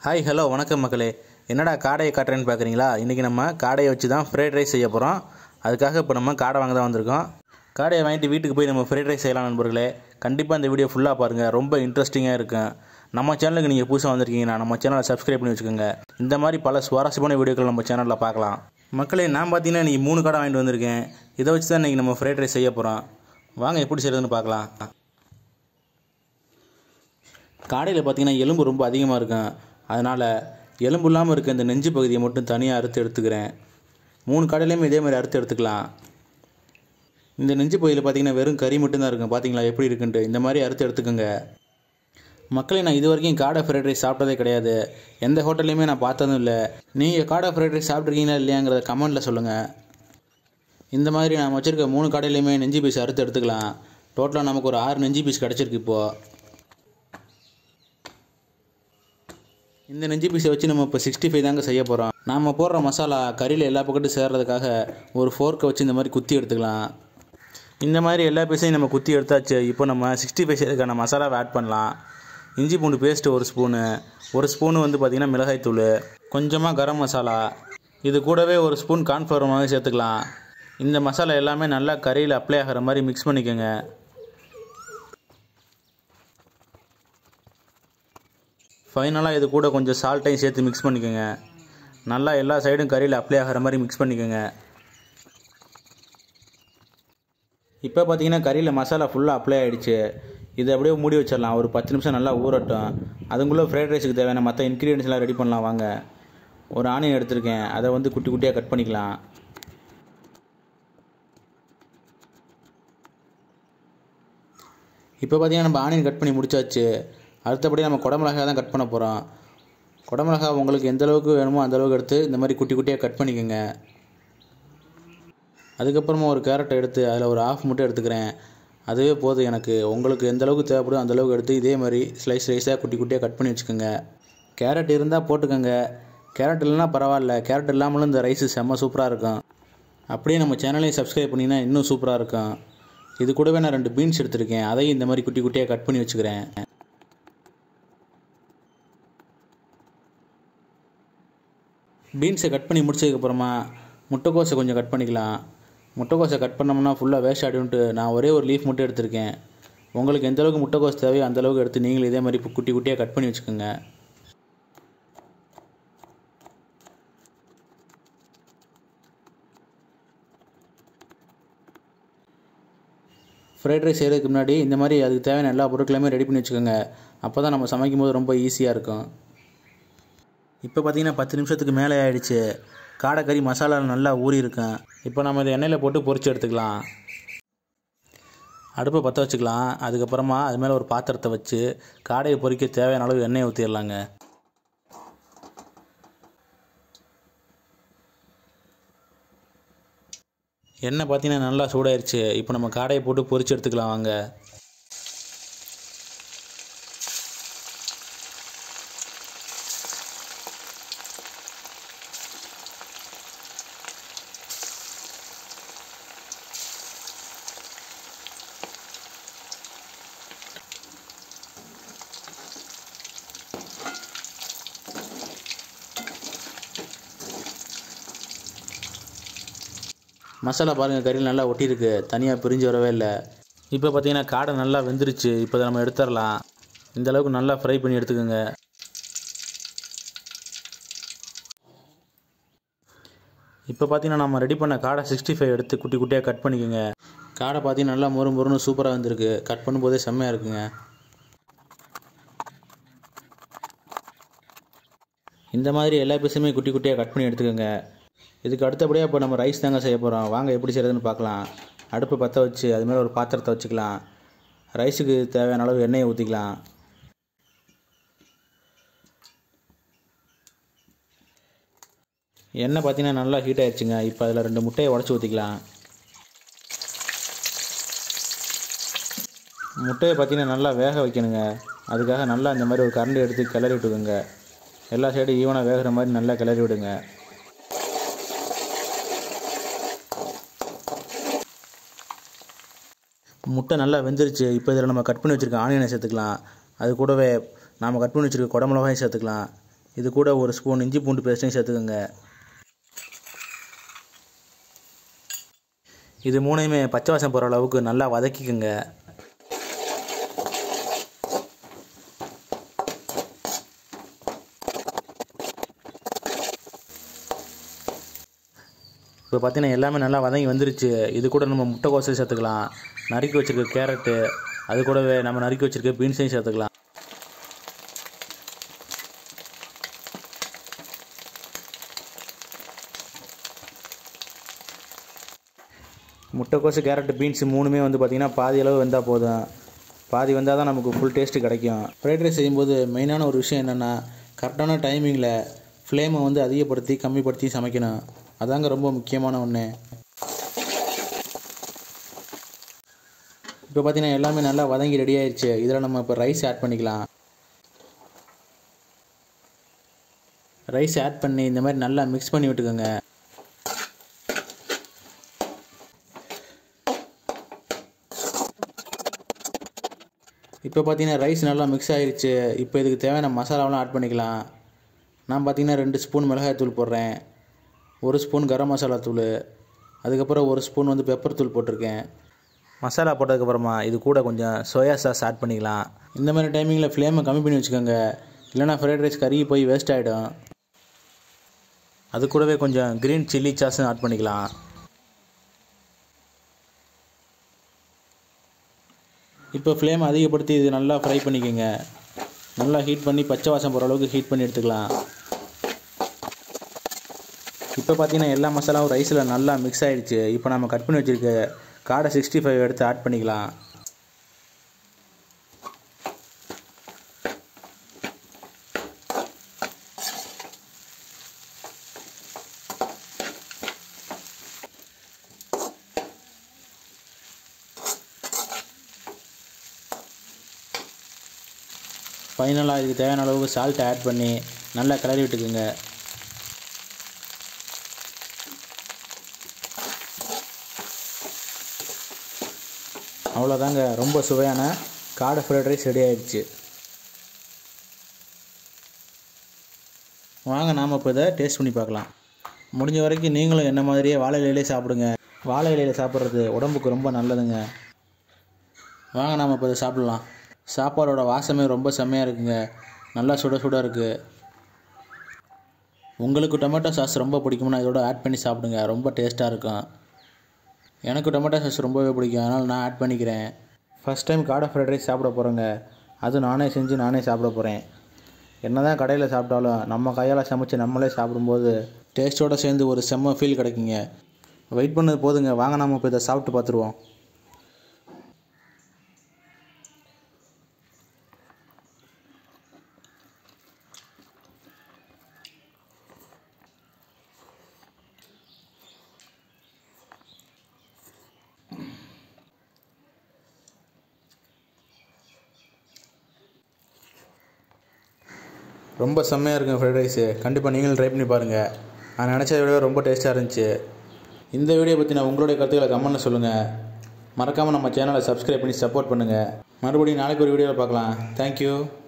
hi hello வணக்கம் மக்களே என்னடா காடையை காட்டுறேன்னு பார்க்குறீங்களா இன்றைக்கி நம்ம காடையை வச்சு தான் ஃப்ரைட் ரைஸ் செய்ய போகிறோம் அதுக்காக இப்போ நம்ம காடை வாங்க தான் வந்திருக்கோம் காடையை வாங்கிட்டு வீட்டுக்கு போய் நம்ம ஃப்ரைட் ரைஸ் செய்யலாம் நண்பர்களே கண்டிப்பாக இந்த வீடியோ ஃபுல்லாக பாருங்கள் ரொம்ப இன்ட்ரெஸ்டிங்காக இருக்கும் நம்ம சேனலுக்கு நீங்கள் புதுசாக வந்திருக்கீங்கன்னா நம்ம சேனலை சப்ஸ்கிரைப் பண்ணி வச்சுக்கோங்க இந்த மாதிரி பல சுவாரஸ்யமான வீடியோக்கள் நம்ம சேனலில் பார்க்கலாம் மக்களே நான் பார்த்தீங்கன்னா இன்றைக்கி மூணு காடை வாங்கிட்டு வந்திருக்கேன் இதை வச்சு தான் இன்றைக்கி நம்ம ஃப்ரைட் ரைஸ் செய்ய போகிறோம் வாங்க எப்படி செய்கிறதுன்னு பார்க்கலாம் காடையில் பார்த்தீங்கன்னா எலும்பு ரொம்ப அதிகமாக இருக்கும் அதனால் எலும்பு இல்லாமல் இருக்க இந்த நெஞ்சு பகுதியை மட்டும் தனியாக அறுத்து எடுத்துக்கிறேன் மூணு காடையிலையுமே இதே மாதிரி அறுத்து எடுத்துக்கலாம் இந்த நெஞ்சு பகுதியில் பார்த்தீங்கன்னா வெறும் கறி மட்டும்தான் இருக்கும் பார்த்தீங்களா எப்படி இருக்குன்ட்டு இந்த மாதிரி அறுத்து எடுத்துக்கோங்க மக்களே நான் இது வரைக்கும் காடை ஃப்ரைட் ரைஸ் சாப்பிட்டதே கிடையாது எந்த ஹோட்டல்லையுமே நான் பார்த்ததும் இல்லை நீங்கள் காடை ஃப்ரைட் ரைஸ் சாப்பிட்ருக்கீங்களா இல்லையாங்கிறத கமெண்ட்டில் சொல்லுங்கள் இந்த மாதிரி நான் வச்சுருக்க மூணு கடையிலையுமே நெஞ்சு பீஸ் அறுத்து எடுத்துக்கலாம் டோட்டலாக நமக்கு ஒரு ஆறு நெஞ்சு பீஸ் கிடச்சிருக்கு இப்போது இந்த நெஞ்சு பீஸை வச்சு நம்ம இப்போ சிக்ஸ்டி ஃபைவ் தாங்க செய்ய போகிறோம் நாம் போடுற மசாலா கறியில் எல்லா பக்கட்டும் சேர்றதுக்காக ஒரு ஃபோர்க்கை வச்சு இந்த மாதிரி குத்தி எடுத்துக்கலாம் இந்த மாதிரி எல்லா பீஸையும் நம்ம குத்தி எடுத்தாச்சு இப்போ நம்ம சிக்ஸ்டி ஃபைவ் செய்யறதுக்கான மசாலாவை ஆட் பண்ணலாம் இஞ்சி பூண்டு பேஸ்ட்டு ஒரு ஸ்பூனு ஒரு ஸ்பூனு வந்து பார்த்திங்கன்னா மிளகாய்த்தூள் கொஞ்சமாக கரம் மசாலா இது கூடவே ஒரு ஸ்பூன் கார்ன்ஃப்ளவர் மாதிரி சேர்த்துக்கலாம் இந்த மசாலா எல்லாமே நல்லா கறியில் அப்ளை ஆகிற மாதிரி மிக்ஸ் பண்ணிக்கோங்க ஃபைனலாக இது கூட கொஞ்சம் சால்ட்டையும் சேர்த்து மிக்ஸ் பண்ணிக்கோங்க நல்லா எல்லா சைடும் கறியில் அப்ளை ஆகிற மாதிரி மிக்ஸ் பண்ணிக்கோங்க இப்போ பார்த்தீங்கன்னா கறியில் மசாலா ஃபுல்லாக அப்ளை ஆகிடுச்சு இதை அப்படியே மூடி வச்சிடலாம் ஒரு பத்து நிமிஷம் நல்லா ஊறட்டும் அதுக்குள்ளே ஃப்ரைட் ரைஸுக்கு தேவையான மற்ற இன்க்ரீடியன்ஸ்லாம் ரெடி பண்ணலாம் வாங்க ஒரு ஆனியன் எடுத்திருக்கேன் அதை வந்து குட்டி குட்டியாக கட் பண்ணிக்கலாம் இப்போ பார்த்தீங்கன்னா நம்ம ஆனியன் கட் பண்ணி முடிச்சாச்சு அடுத்தபடி நம்ம குடமிளகா தான் கட் பண்ண போகிறோம் குடமிளகா உங்களுக்கு எந்த அளவுக்கு வேணுமோ அந்த அளவுக்கு எடுத்து இந்த மாதிரி குட்டி குட்டியாக கட் பண்ணிக்கோங்க அதுக்கப்புறமா ஒரு கேரட்டை எடுத்து அதில் ஒரு ஆஃப் மட்டும் எடுத்துக்கிறேன் அதுவே போதும் எனக்கு உங்களுக்கு எந்த அளவுக்கு தேவைப்படுதோ அந்த அளவுக்கு எடுத்து இதே மாதிரி ஸ்லைஸ் ஸ்லைஸாக குட்டி குட்டியாக கட் பண்ணி வச்சுக்கோங்க கேரட் இருந்தால் போட்டுக்கோங்க கேரட் இல்லைன்னா பரவாயில்ல கேரட் இல்லாமலும் இந்த ரைஸு செம்ம சூப்பராக இருக்கும் அப்படியே நம்ம சேனலையும் சப்ஸ்கிரைப் பண்ணிங்கன்னா இன்னும் சூப்பராக இருக்கும் இது கூடவே நான் ரெண்டு பீன்ஸ் எடுத்திருக்கேன் அதையும் இந்த மாதிரி குட்டி குட்டியாக கட் பண்ணி வச்சுக்கிறேன் பீன்ஸை கட் பண்ணி முடிச்சதுக்கப்புறமா முட்டைக்கோஸை கொஞ்சம் கட் பண்ணிக்கலாம் முட்டைக்கோஸை கட் பண்ணோம்னா ஃபுல்லாக வேஸ்ட் ஆகிடும்ட்டு நான் ஒரே ஒரு லீஃப் மட்டும் எடுத்திருக்கேன் உங்களுக்கு எந்த அளவுக்கு முட்டைக்கோஸ் தேவையோ அந்த அளவுக்கு எடுத்து நீங்களும் இதே மாதிரி குட்டி குட்டியாக கட் பண்ணி வச்சுக்கோங்க ஃப்ரைட் ரைஸ் செய்கிறதுக்கு முன்னாடி இந்த மாதிரி அதுக்கு தேவையான எல்லா பொருட்களையுமே ரெடி பண்ணி வச்சுக்கோங்க அப்போ தான் நம்ம சமைக்கும் போது ரொம்ப ஈஸியாக இருக்கும் இப்போ பார்த்தீங்கன்னா பத்து நிமிஷத்துக்கு மேலே ஆயிடுச்சு காடைக்கறி மசாலா நல்லா ஊறி இருக்கும் இப்போ நம்ம இதை எண்ணெயில் போட்டு பொரிச்சு எடுத்துக்கலாம் அடுப்பை பற்ற வச்சுக்கலாம் அதுக்கப்புறமா அது மேலே ஒரு பாத்திரத்தை வச்சு காடையை பொரிக்க தேவையான அளவு எண்ணெயை ஊற்றிடலாங்க எண்ணெய் பார்த்தீங்கன்னா நல்லா சூடாயிருச்சு இப்போ நம்ம காடையை போட்டு பொரிச்சு எடுத்துக்கலாம் வாங்க மசாலா பாருங்கள் கறியில் நல்லா ஒட்டியிருக்கு தனியாக பிரிஞ்சு வரவே இல்லை இப்போ பார்த்தீங்கன்னா காடை நல்லா வெந்துருச்சு இப்போ இதை நம்ம எடுத்துடலாம் இந்த அளவுக்கு நல்லா ஃப்ரை பண்ணி எடுத்துக்கோங்க இப்போ பார்த்தீங்கன்னா நம்ம ரெடி பண்ண காடை சிக்ஸ்டி ஃபைவ் எடுத்து குட்டி குட்டியாக கட் பண்ணிக்கோங்க காடை பார்த்தீங்கன்னா நல்லா மொறு மொறுன்னு சூப்பராக வந்திருக்கு கட் பண்ணும்போதே செம்மையாக இருக்குங்க இந்த மாதிரி எல்லா பீஸுமே குட்டி குட்டியாக கட் பண்ணி எடுத்துக்கோங்க இதுக்கு அடுத்தபடியாக இப்போ நம்ம ரைஸ் தாங்க செய்ய போகிறோம் வாங்க எப்படி செய்கிறதுன்னு பார்க்கலாம் அடுப்பு பற்ற வச்சு அது மேலே ஒரு பாத்திரத்தை வச்சுக்கலாம் ரைஸுக்கு தேவையான அளவு எண்ணெயை ஊற்றிக்கலாம் எண்ணெய் பார்த்தீங்கன்னா நல்லா ஹீட் ஆயிடுச்சுங்க இப்போ அதில் ரெண்டு முட்டையை உடச்சி ஊற்றிக்கலாம் முட்டையை பார்த்தீங்கன்னா நல்லா வேக வைக்கணுங்க அதுக்காக நல்லா இந்த மாதிரி ஒரு கரண்டி எடுத்து கிளறி விட்டுக்கோங்க எல்லா சைடும் ஈவனாக வேகிற மாதிரி நல்லா கிளறி விடுங்க முட்டை நல்லா வெந்துருச்சு இப்போ இதில் நம்ம கட் பண்ணி வச்சுருக்க ஆனியனை சேர்த்துக்கலாம் அது கூடவே நாம் கட் பண்ணி வச்சுருக்க குடமிளகாயும் சேர்த்துக்கலாம் இது கூட ஒரு ஸ்பூன் இஞ்சி பூண்டு பேஸ்ட்டையும் சேர்த்துக்கோங்க இது மூணையுமே பச்சை வாசம் போகிற அளவுக்கு நல்லா வதக்கிக்கோங்க இப்போ பார்த்தீங்கன்னா எல்லாமே நல்லா வதங்கி வந்துருச்சு இது கூட நம்ம முட்டைக்கோசை சேர்த்துக்கலாம் நறுக்கி வச்சிருக்க கேரட்டு அது கூடவே நம்ம நறுக்கி வச்சிருக்க பீன்ஸையும் சேர்த்துக்கலாம் முட்டைக்கோசு கேரட் பீன்ஸ் மூணுமே வந்து பார்த்திங்கன்னா பாதி அளவு வெந்தால் போதும் பாதி வந்தால் தான் நமக்கு ஃபுல் டேஸ்ட்டு கிடைக்கும் ஃப்ரைட் ரைஸ் செய்யும்போது மெயினான ஒரு விஷயம் என்னென்னா கரெக்டான டைமிங்கில் ஃப்ளேமை வந்து அதிகப்படுத்தி கம்மிப்படுத்தி சமைக்கணும் அதாங்க ரொம்ப முக்கியமான ஒன்று இப்போ பார்த்தீங்கன்னா எல்லாமே நல்லா வதங்கி ரெடி ஆயிடுச்சு இதில் நம்ம இப்போ ரைஸ் ஆட் பண்ணிக்கலாம் ரைஸ் ஆட் பண்ணி இந்த மாதிரி நல்லா மிக்ஸ் பண்ணி விட்டுக்கோங்க இப்போ பார்த்தீங்கன்னா ரைஸ் நல்லா மிக்ஸ் ஆகிருச்சு இப்போ இதுக்கு தேவையான மசாலாவெலாம் ஆட் பண்ணிக்கலாம் நான் பார்த்தீங்கன்னா ரெண்டு ஸ்பூன் மிளகாய் தூள் போடுறேன் ஒரு ஸ்பூன் கரம் மசாலா தூள் அதுக்கப்புறம் ஒரு ஸ்பூன் வந்து பெப்பர் தூள் போட்டிருக்கேன் மசாலா போட்டதுக்கப்புறமா இது கூட கொஞ்சம் சோயா சாஸ் ஆட் பண்ணிக்கலாம் இந்த மாதிரி டைமிங்கில் ஃப்ளேமை கம்மி பண்ணி வச்சுக்கோங்க இல்லைனா ஃப்ரைட் ரைஸ் கருகி போய் வேஸ்ட் ஆகிடும் அது கூடவே கொஞ்சம் க்ரீன் சில்லி சாஸும் ஆட் பண்ணிக்கலாம் இப்போ ஃப்ளேம் அதிகப்படுத்தி இது நல்லா ஃப்ரை பண்ணிக்கோங்க நல்லா ஹீட் பண்ணி பச்சை வாசம் போகிற அளவுக்கு ஹீட் பண்ணி எடுத்துக்கலாம் இப்போ பார்த்தீங்கன்னா எல்லா மசாலாவும் ரைஸில் நல்லா மிக்ஸ் ஆகிடுச்சு இப்போ நம்ம கட் பண்ணி வச்சுருக்க காடை சிக்ஸ்டி ஃபைவ் எடுத்து ஆட் பண்ணிக்கலாம் ஃபைனலாக இதுக்கு தேவையான அளவுக்கு சால்ட் ஆட் பண்ணி நல்லா கிளறி விட்டுக்குங்க அவ்வளோதாங்க ரொம்ப சுவையான காடை ஃப்ரைட் ரைஸ் ரெடி ஆயிடுச்சு வாங்க நாம் இப்போ இதை டேஸ்ட் பண்ணி பார்க்கலாம் முடிஞ்ச வரைக்கும் நீங்களும் என்ன மாதிரியே வாழை இலையிலே சாப்பிடுங்க வாழை இலையில் சாப்பிட்றது உடம்புக்கு ரொம்ப நல்லதுங்க வாங்க நாம் இப்போ இதை சாப்பிட்லாம் சாப்பாடோட வாசமே ரொம்ப செம்மையாக இருக்குங்க நல்லா சுட சுட இருக்குது உங்களுக்கு டொமேட்டோ சாஸ் ரொம்ப பிடிக்கும்னா இதோட ஆட் பண்ணி சாப்பிடுங்க ரொம்ப டேஸ்ட்டாக இருக்கும் எனக்கு டொமேட்டோ சாஸ் ரொம்பவே பிடிக்கும் அதனால் நான் ஆட் பண்ணிக்கிறேன் ஃபஸ்ட் டைம் காடை ஃப்ரைட் ரைஸ் சாப்பிட போகிறேங்க அதுவும் நானே செஞ்சு நானே சாப்பிட போகிறேன் என்ன தான் கடையில் சாப்பிட்டாலும் நம்ம கையால் சமைச்சு நம்மளே சாப்பிடும்போது டேஸ்ட்டோடு சேர்ந்து ஒரு செம்ம ஃபீல் கிடைக்குங்க வெயிட் பண்ணது போதுங்க வாங்க நம்ம இப்போ இதை சாப்பிட்டு பார்த்துருவோம் ரொம்ப செம்மையாக இருக்குங்க ஃப்ரைட் ரைஸு கண்டிப்பாக நீங்களும் ட்ரை பண்ணி பாருங்கள் நான் நினச்சதை விட ரொம்ப டேஸ்ட்டாக இருந்துச்சு இந்த வீடியோ பற்றி நான் உங்களுடைய கருத்துக்களை கமெண்ட்டில் சொல்லுங்கள் மறக்காமல் நம்ம சேனலை சப்ஸ்கிரைப் பண்ணி சப்போர்ட் பண்ணுங்கள் மறுபடியும் நாளைக்கு ஒரு வீடியோவில் பார்க்கலாம் தேங்க்யூ